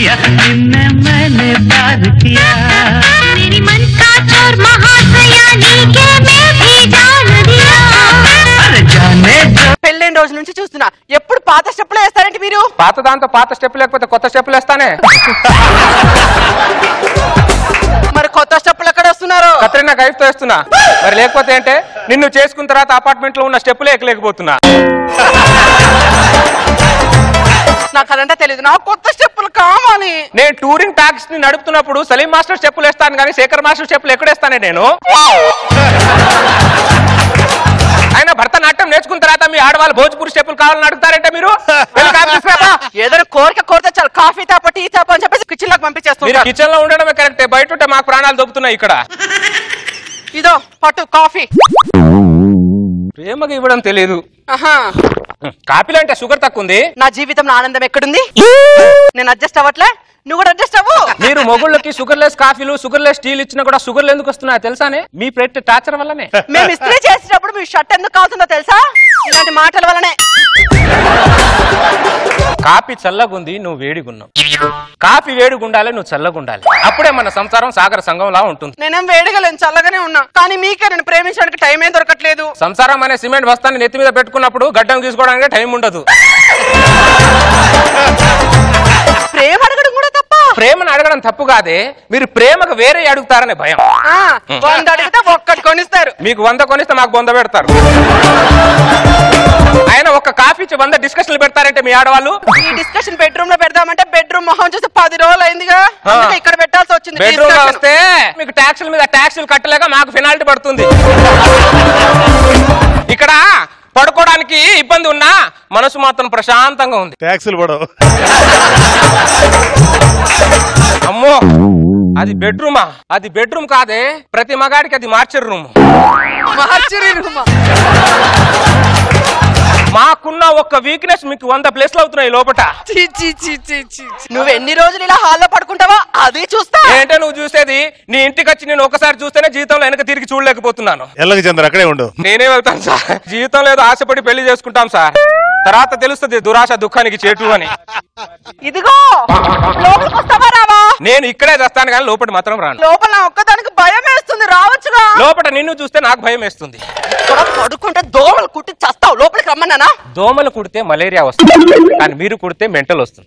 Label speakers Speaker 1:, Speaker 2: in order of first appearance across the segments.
Speaker 1: दिया निन्ने मैंने प्यार किया
Speaker 2: मेरी मन का चोर महाशया नीके मैं भी जान दिया
Speaker 1: अरे जाने जो
Speaker 3: పెళ్ళైన రోజు నుంచి చూస్తున్నా ఎప్పుడు పాత స్టెప్పులు వేస్తారంటే మీరు
Speaker 4: పాత దాంతో పాత స్టెప్ లేకపోతే కొత్త స్టెప్లు వేస్తానే
Speaker 3: మరి కొత్త స్టెప్పులు ఎక్కడ వస్తున్నారు
Speaker 4: కత్రినా కైఫ్ తో వేస్తున్నా మరి లేకపోతే అంటే నిన్ను చేసుకున్న తర్వాత అపార్ట్మెంట్ లో ఉన్న స్టెప్పులే ఎక్కలేకపోతున్నా
Speaker 3: నాకు అదంతా తెలియదు నాకు కొత్త స్టెప్పులు కావాలి
Speaker 4: నేను టూరింగ్ ట్యాక్స్ ని నడుపుతున్నప్పుడు సలీం మాస్టర్ స్టెప్పులు వేస్తాను కానీ శేఖర్ మాస్టర్ స్టెప్పులు ఎక్కడేస్తానే నేను ఆయన భరతనాట్యం నేర్చుకున్న తర్వాత మీ ఆడవాళ్ళు భోజ్పూరి స్టెప్పులు కావాలని అడుగుతారంటే మీరు వెళ్ళి కాఫీ తీసుకురాపా.
Speaker 3: ఏదైనా కోరిక కోరితే చాలు కాఫీ తాప టీ తాప అని చెప్పేసి కిచెన్ లోకి
Speaker 4: మీరు
Speaker 3: పంపించేస్తున్నారు
Speaker 4: కిచెన్ లో ఉండడమే కరెక్టే బయట ఉంటే మాకు ప్రాణాలు దొబ్బుతున్నాయి ఇక్కడ
Speaker 3: ఇదో పట్టు కాఫీ
Speaker 4: ప్రేమగా ఇవ్వడం తెలియదు
Speaker 3: ఆహా
Speaker 4: కాపీలో అంటే షుగర్ తక్కువ ఉంది
Speaker 3: నా జీవితంలో ఆనందం ఎక్కడుంది నేను అడ్జస్ట్ అవ్వట్లే నువ్వు కూడా అడ్జస్ట్ అవ్వు
Speaker 4: మీరు మొగుళ్ళకి షుగర్ లెస్ కాఫీలు షుగర్ లెస్ టీలు ఇచ్చినా కూడా షుగర్లు ఎందుకు వస్తున్నాయో తెలుసానే మీ ప్రెట్ టార్చర్ వల్లనే
Speaker 3: మేము ఇస్త్రీ చేసేటప్పుడు మీ షర్ట్ ఎందుకు కావుతుందో తెలుసా ఇలాంటి మాటల వల్లనే
Speaker 4: కాఫీ చల్లగుంది నువ్వు వేడిగున్నావు కాఫీ వేడిగుండాలి నువ్వు చల్లగుండాలి అప్పుడే మన సంసారం సాగర సంఘంలా ఉంటుంది
Speaker 3: నేనేం వేడిగా లేను చల్లగానే ఉన్నా కానీ మీకే నేను ప్రేమించడానికి టైం ఏం దొరకట్లేదు
Speaker 4: సంసారం అనే సిమెంట్ బస్తాన్ని నెత్తి మీద పెట్టుకున్నప్పుడు గడ్డం తీసుకోవడానికి టైం ఉండదు
Speaker 3: ప్రేమ అడగడం కూడా తప్ప
Speaker 4: ప్రేమను అడగడం తప్పు కాదే మీరు ప్రేమకు వేరే అడుగుతారనే భయం
Speaker 3: ఆ, వంద అడిగితే ఒక్కటి కొనిస్తారు
Speaker 4: మీకు వంద కొనిస్తే మాకు బొంద పెడతారు ఆయన ఒక కాఫీ ఇచ్చి వంద డిస్కషన్లు పెడతారంటే మీ ఆడవాళ్ళు
Speaker 3: ఈ డిస్కషన్ బెడ్రూమ్ లో పెడదామంటే బెడ్రూమ్ మొహం చూసి పది రోజులు అయిందిగా అందుకే ఇక్కడ పెట్టాల్సి వచ్చింది
Speaker 4: బెడ్రూమ్ లో
Speaker 3: discussion.
Speaker 4: వస్తే మీకు ట్యాక్సుల మీద ట్యాక్సులు కట్టలేక మాకు ఫినాల్టీ పడుతుంది ఇక్కడ పడుకోవడానికి ఇబ్బంది ఉన్నా మనసు మాత్రం ప్రశాంతంగా ఉంది
Speaker 5: ట్యాక్సులు పడవు
Speaker 4: అమ్మో అది బెడ్రూమా అది బెడ్రూమ్ కాదే ప్రతి మగాడికి అది మార్చర్ రూమ్
Speaker 3: మార్చురీ రూమా.
Speaker 4: మాకున్న ఒక్క వీక్నెస్ మీకు వంద ప్లేస్లు అవుతున్నాయి లోపట
Speaker 3: ఛీ, ఛీ, ఛీ, ఛీ, ఛీ, ఛీ. నువ్వు ఎన్ని రోజులు ఇలా హాల్లో పడుకుంటావా అది చూస్తా
Speaker 4: ఏంటో నువ్వు చూసేది నీ ఇంటికి వచ్చి నేను ఒకసారి చూస్తేనే జీవితంలో వెనక తిరిగి చూడలేకపోతున్నాను
Speaker 5: ఎల్లకి చంద్ర అక్కడే ఉండు
Speaker 4: నేనే వెళ్తాను సార్ జీవితం లేదు ఆశపడి పెళ్లి చేసుకుంటాం సార్ తర్వాత తెలుస్తుంది దురాశ దుఃఖానికి చేటు అని
Speaker 3: ఇదిగో లోపలికి వస్తావా రావా
Speaker 4: నేను ఇక్కడే చేస్తాను కానీ లోపల మాత్రం రాను
Speaker 3: లోపల నా ఒక్కదానికి భయం వేస్తుంది రావచ్చుగా
Speaker 4: లోపల నిన్ను చూస్తే నాకు భయం వేస్తుంది
Speaker 3: ఇక్కడ పడుకుంటే దోమలు కుట్టి చస్తావు లోపలికి రమ్మన్నానా
Speaker 4: దోమలు కుడితే మలేరియా వస్తుంది కానీ మీరు కుడితే మెంటల్ వస్తుంది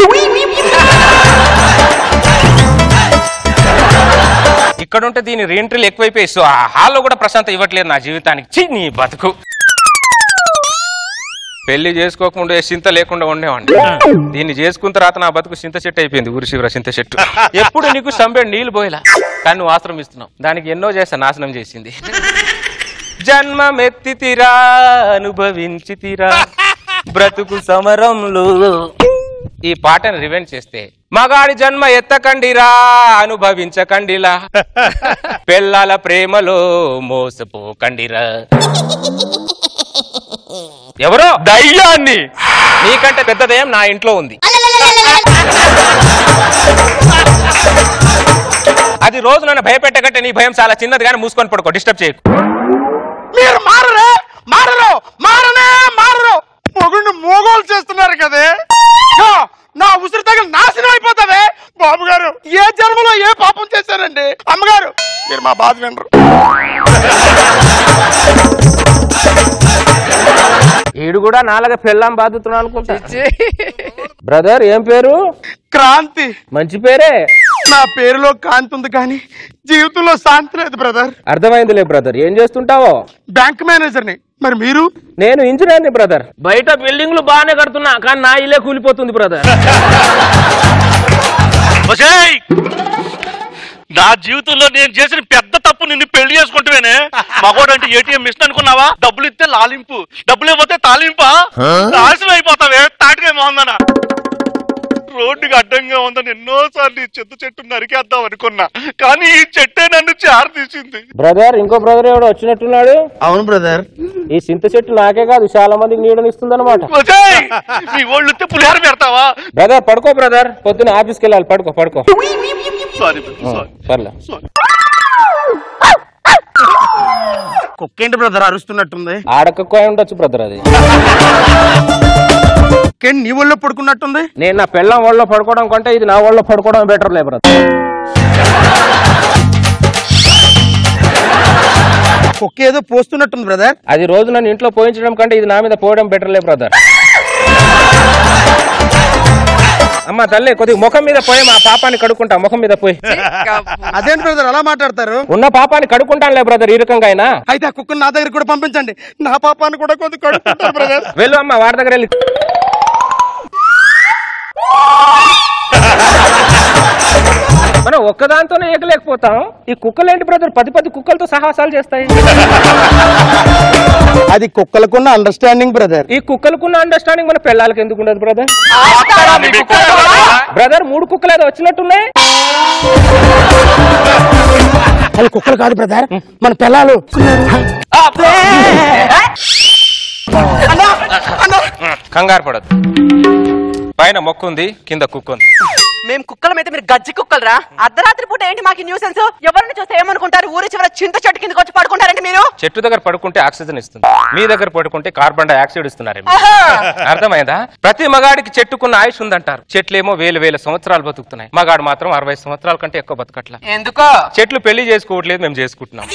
Speaker 4: ఇక్కడ ఉంటే దీని రీఎంట్రీలు ఎక్కువైపోయి సో ఆ హాల్లో కూడా ప్రశాంత ఇవ్వట్లేదు నా జీవితానికి ఛీ నీ బతుకు పెళ్లి చేసుకోకుండా చింత లేకుండా ఉండేవాడిని దీన్ని చేసుకున్న తర్వాత నా బతుకు చింత చెట్టు అయిపోయింది ఊరి శివర చింత చెట్టు ఎప్పుడు నీకు సంబే నీళ్ళు పోయేలా కానీ నువ్వు ఆశ్రమం ఇస్తున్నావు దానికి ఎన్నో చేస్తా నాశనం చేసింది జన్మమెత్తితిరా అనుభవించితిరా బ్రతుకు సమరంలో ఈ పాటను రివెంట్ చేస్తే మగాడి జన్మ ఎత్తకండిరా అనుభవించకండిలా పెళ్ళాల ప్రేమలో మోసపోకండిరా ఎవరో దయ్యాన్ని నీకంటే పెద్ద దయ్యం నా ఇంట్లో ఉంది అది రోజు నన్ను భయపెట్టకంటే నీ భయం చాలా చిన్నది కానీ మూసుకొని పడుకో డిస్టర్బ్ చేయకు
Speaker 6: మీరు మారరే మారరు మారనే మారరు మొగుడిని మోగోలు చేస్తున్నారు కదే యో, నా ఉసిరి తగిలి నాశనం అయిపోతావే బాబు గారు ఏ జన్మలో ఏ పాపం చేశారండి అమ్మగారు మీరు మా బాధ వినరు
Speaker 4: ఈడు కూడా నాలుగ పెళ్ళాం బాధుతున్నాను అనుకుంటా బ్రదర్ ఏం పేరు
Speaker 6: క్రాంతి
Speaker 4: మంచి పేరే
Speaker 6: నా పేరులో కాంతి ఉంది కానీ జీవితంలో శాంతి లేదు బ్రదర్
Speaker 4: అర్థమైందిలే బ్రదర్ ఏం చేస్తుంటావో
Speaker 6: బ్యాంక్ మేనేజర్ని మరి మీరు
Speaker 4: నేను ఇంజనీర్ని బ్రదర్ బయట బిల్డింగ్లు బాగానే కడుతున్నా కానీ నా ఇల్లే కూలిపోతుంది బ్రదర్
Speaker 7: ఒసేయ్! నా జీవితంలో నేను చేసిన పెద్ద తప్పు నిన్ను పెళ్లి చేసుకుంటేనే మగోడు అంటే ఏటీఎం మిషన్ అనుకున్నావా డబ్బులు ఇస్తే లాలింపు డబ్బులు ఇవ్వతే తాలింపా నాశనం అయిపోతావే తాటికాయ మోహందన రోడ్డుకి అడ్డంగా ఉందని ఎన్నోసార్లు ఈ చెత్త చెట్టు నరికేద్దాం అనుకున్నా కానీ ఈ చెట్టే నన్ను చారు తీసింది
Speaker 4: బ్రదర్ ఇంకో బ్రదర్ ఎవడో వచ్చినట్టున్నాడు
Speaker 6: అవును బ్రదర్
Speaker 4: ఈ సింత చెట్టు నాకే కాదు చాలా మందికి నీడనిస్తుంది అనమాట
Speaker 7: ఒసేయ్! నీ ఒళ్ళు ఇస్తే పులిహార పెడతావా
Speaker 4: బ్రదర్ పడుకో బ్రదర్ పొద్దున్న ఆఫీస్కి వెళ్ళాలి పడుకో పడుకో
Speaker 7: సారీ సారీ
Speaker 4: సర్లే
Speaker 6: కుక్కేంటి బ్రదర్ అరుస్తున్నట్టుంది
Speaker 4: ఆడకపోయి ఉండొచ్చు బ్రదర్ అది
Speaker 6: కుక్కేంటి నీ ఒళ్ళో పడుకున్నట్టుంది
Speaker 4: నేను నా పెళ్ళం వాళ్ళలో పడుకోవడం కంటే ఇది నా వాళ్ళలో పడుకోవడం బెటర్ లే బ్రదర్
Speaker 6: కుక్క ఏదో పోస్తున్నట్టుంది బ్రదర్
Speaker 4: అది రోజు నన్ను ఇంట్లో పోయించడం కంటే ఇది నా మీద పోయడం బెటర్ లే బ్రదర్ అమ్మ తల్లి కొద్దిగా ముఖం మీద పోయి మా పాపాన్ని కడుక్కుంటా ముఖం మీద పోయి
Speaker 6: అదేంటి బ్రదర్ అలా మాట్లాడతారు
Speaker 4: ఉన్న పాపాన్ని కడుక్కుంటానులే బ్రదర్ ఈ రకంగా అయినా
Speaker 6: అయితే ఆ కుక్కను నా దగ్గర కూడా పంపించండి నా పాపాన్ని కూడా కొద్ది కడుక్కుంటారు బ్రదర్
Speaker 4: వెళ్ళు అమ్మ వాడి దగ్గర వెళ్ళి మనం ఒక్కదాంతోనే ఏకలేకపోతాం ఈ కుక్కలేంటి బ్రదర్ పది పది కుక్కలతో సాహసాలు చేస్తాయి
Speaker 6: అది కుక్కలకున్న అండర్స్టాండింగ్ బ్రదర్
Speaker 4: ఈ కుక్కలకున్న అండర్స్టాండింగ్ మన పిల్లలకి ఎందుకు ఉండదు బ్రదర్ బ్రదర్ మూడు కుక్కలు ఏదో వచ్చినట్టున్నాయి
Speaker 6: అది కుక్కలు కాదు బ్రదర్ మన పిల్లలు
Speaker 4: కంగారు పడదు పైన మొక్కు ఉంది కింద కుక్క ఉంది
Speaker 3: మేము కుక్కలం అయితే మీరు గజ్జి కుక్కలరా అర్ధరాత్రి పూట ఏంటి మాకు న్యూసెన్స్ ఎవరిని చూస్తే ఏమనుకుంటారు ఊరి చివర చింత చెట్టు కిందకి వచ్చి పడుకుంటారండి మీరు
Speaker 4: చెట్టు దగ్గర పడుకుంటే ఆక్సిజన్ ఇస్తుంది మీ దగ్గర పడుకుంటే కార్బన్ డైఆక్సైడ్ ఇస్తున్నారేమో అర్థమైందా ప్రతి మగాడికి చెట్టుకున్న ఆయుష్ ఉందంటారు చెట్లేమో వేలు వేల సంవత్సరాలు బతుకుతున్నాయి మగాడు మాత్రం అరవై సంవత్సరాల కంటే ఎక్కువ బతకట్ల
Speaker 3: ఎందుకో
Speaker 4: చెట్లు పెళ్లి చేసుకోవట్లేదు మేము చేసుకుంటున్నాం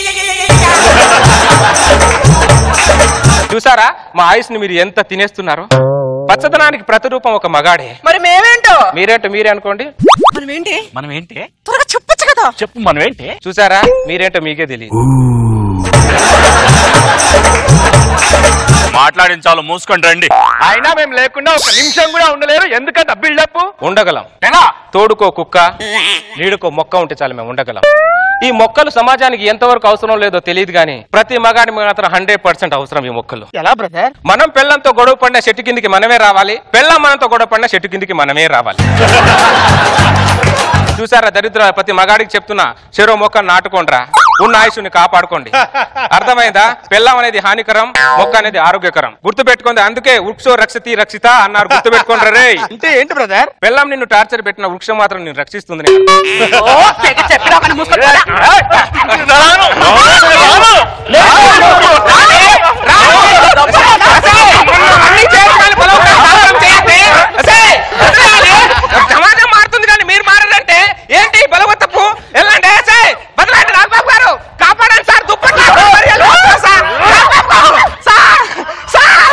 Speaker 4: చూసారా మా ఆయుష్ ని మీరు ఎంత తినేస్తున్నారో పచ్చదనానికి ప్రతిరూపం ఒక మగాడే
Speaker 3: మరి మేమేంటో
Speaker 4: మీరేంటో మీరే అనుకోండి
Speaker 3: మనం ఏంటి
Speaker 7: మనం ఏంటి
Speaker 3: త్వరగా చెప్పొచ్చు కదా
Speaker 7: చెప్పు మనం ఏంటి
Speaker 4: చూసారా మీరేంటో మీకే తెలియదు
Speaker 7: మాట్లాడించాలో మూసుకొని రండి
Speaker 4: అయినా మేము లేకుండా ఒక నిమిషం కూడా ఉండలేరు ఎందుకంత బిల్డప్ ఉండగలం తోడుకో కుక్క నీడుకో మొక్క ఉంటే చాలు మేము ఉండగలం ఈ మొక్కలు సమాజానికి ఎంతవరకు అవసరం లేదో తెలియదు కానీ ప్రతి మగాడి మాత్రం హండ్రెడ్ పర్సెంట్ అవసరం ఈ మొక్కలు
Speaker 6: ఎలా బ్రదర్
Speaker 4: మనం పెళ్ళంతో గొడవ పడిన చెట్టు కిందికి మనమే రావాలి పెళ్ళం మనతో గొడవ పడిన చెట్టు కిందికి మనమే రావాలి చూసారా దరిద్ర ప్రతి మగాడికి చెప్తున్నా చెరో మొక్క నాటుకోండ్రా ఉన్న ఆయుష్ని కాపాడుకోండి అర్థమైందా పెళ్ళం అనేది హానికరం మొక్క అనేది ఆరోగ్యకరం గుర్తు పెట్టుకోండి అందుకే వృక్షో రక్షతి రక్షిత అన్నారు గుర్తు పెట్టుకోండి రే
Speaker 6: అంటే ఏంటి బ్రదర్
Speaker 4: పెళ్ళం నిన్ను టార్చర్ పెట్టిన వృక్షం మాత్రం నిన్ను రక్షిస్తుంది నీ.
Speaker 3: ఓ, తెగ చెప్పినా కానీ మూసుకొని పోరా.
Speaker 7: రాను. రాను.
Speaker 4: అన్ని చేయాలి, బలవంతం సాధనం చేయండి. అసే, అసే, సమాజం మారుతుంది కానీ మీరు మారదంటే ఏంటి బలవంతపు వెళ్ళండి అసే, బదలండి రాఘబాబు గారు కాపాడండి సార్ దుప్పట్లు మరి వెళ్ళిపోతున్నా సార్ రాఘబాబు గారు, సార్ సార్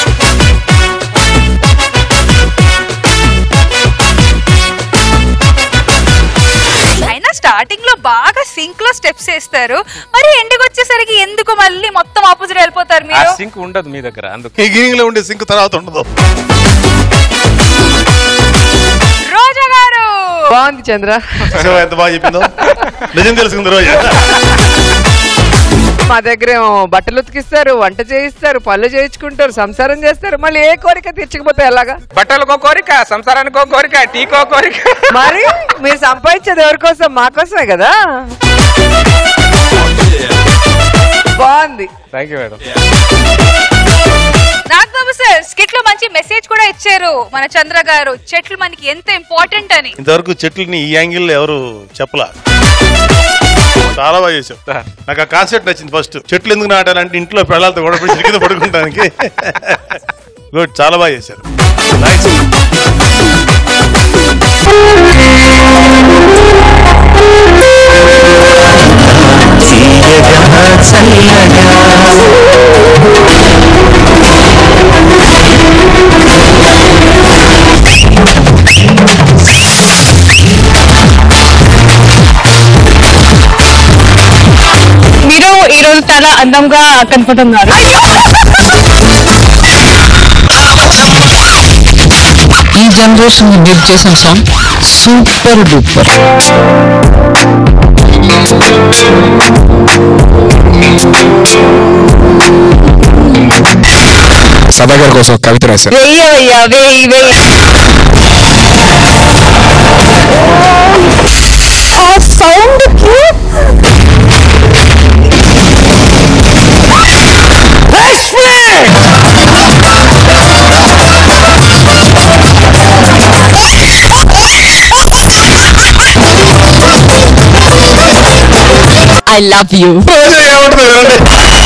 Speaker 5: అయినా స్టార్టింగ్ లో బాగా సింక్ లో స్టెప్స్ వేస్తారు మరి ఎండుకు వచ్చేసరికి ఎందుకు మళ్ళీ మొత్తం ఆపోజిట్ వెళ్ళిపోతారు
Speaker 4: ఆ
Speaker 5: మీరు
Speaker 4: సింక్ ఉండదు మీ దగ్గర అందుకు
Speaker 8: బిగినింగ్ లో ఉండే సింక్ తర్వాత ఉండదు
Speaker 5: రోజా గారు
Speaker 3: బాగుంది చంద్ర
Speaker 8: చూసావా ఎంత బాగా చెప్పిందో నిజం తెలుసుకుంది రోజు
Speaker 3: మా దగ్గర ఏమో బట్టలు ఉతికిస్తారు వంట చేయిస్తారు పళ్ళు చేయించుకుంటారు సంసారం చేస్తారు మళ్ళీ ఏ కోరిక తీర్చకపోతే ఎలాగా
Speaker 4: బట్టలకో కోరిక సంసారానికో కోరిక టీకో కోరిక
Speaker 3: మరి మీరు సంపాదించేది ఎవరి కోసం మా కోసమే కదా బాగుంది
Speaker 4: thank you madam
Speaker 5: Nagababu sir skit లో మంచి మెసేజ్ కూడా ఇచ్చారు మన చంద్ర గారు చెట్లు మనకి ఎంత ఇంపార్టెంట్ అని
Speaker 8: ఇంతవరకు చెట్లని ఈ యాంగిల్ ఎవరు చెప్పలా చాలా బాగా చేసావు నాకు ఆ కాన్సెప్ట్ నచ్చింది ఫస్ట్ చెట్లు ఎందుకు నాటాలంటే ఇంట్లో పెళ్ళాలతో కూడా చెట్టు కింద పడుకుంటానికి గుడ్ చాలా బాగా చేశారు నైస్
Speaker 3: మీరు ఈ రోజు చాలా అందంగా కనపడుతున్నారు
Speaker 9: ఈ జనరేషన్ మీరు చేసిన సాంగ్ సూపర్ డూపర్ సభా గారి కోసం ఒక కవిత రాశారు
Speaker 3: వెయ్యవయ్యా వెయ్యి వెయ్యి ఆ సౌండ్ కి
Speaker 9: ఐ లవ్ యూ
Speaker 8: ఏమంటుంది వినండి